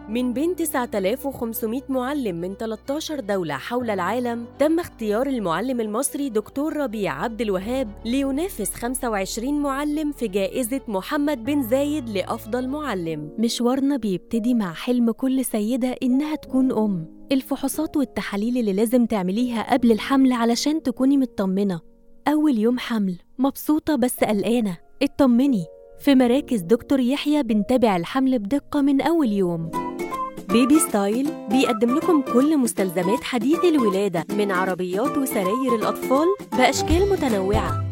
من بين 9500 معلم من 13 دولة حول العالم تم اختيار المعلم المصري دكتور ربيع عبد الوهاب لينافس 25 معلم في جائزة محمد بن زايد لأفضل معلم مشوارنا بيبتدي مع حلم كل سيدة إنها تكون أم الفحوصات والتحاليل اللي لازم تعمليها قبل الحمل علشان تكوني مطمنة أول يوم حمل مبسوطة بس قلقانة اطمني في مراكز دكتور يحيى بنتابع الحمل بدقة من أول يوم بيبي ستايل بيقدم لكم كل مستلزمات حديث الولادة من عربيات وسراير الأطفال بأشكال متنوعة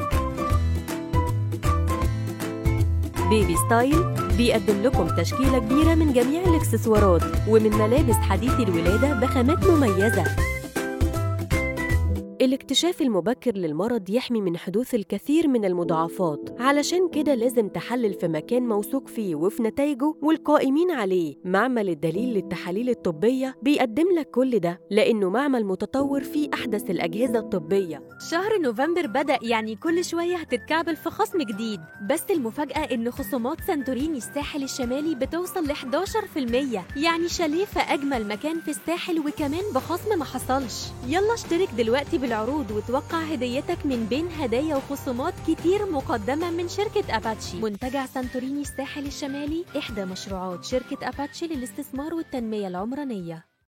بيبي ستايل بيقدم لكم تشكيلة كبيرة من جميع الإكسسوارات ومن ملابس حديث الولادة بخامات مميزة الاكتشاف المبكر للمرض يحمي من حدوث الكثير من المضاعفات علشان كده لازم تحلل في مكان موثوق فيه وفي نتائجه والقائمين عليه معمل الدليل للتحاليل الطبية بيقدم لك كل ده لأنه معمل متطور فيه أحدث الأجهزة الطبية شهر نوفمبر بدأ يعني كل شوية هتتكعبل في خصم جديد بس المفاجأة إن خصومات سانتوريني الساحل الشمالي بتوصل ل 11% يعني شاليه في أجمل مكان في الساحل وكمان بخصم ما حصلش يلا اشترك دلوقتي بالعروض وتوقع هديتك من بين هدايا وخصومات كتير مقدمة من شركة أباتشي منتجع سانتوريني الساحل الشمالي إحدى مشروعات شركة أباتشي للاستثمار والتنمية العمرانية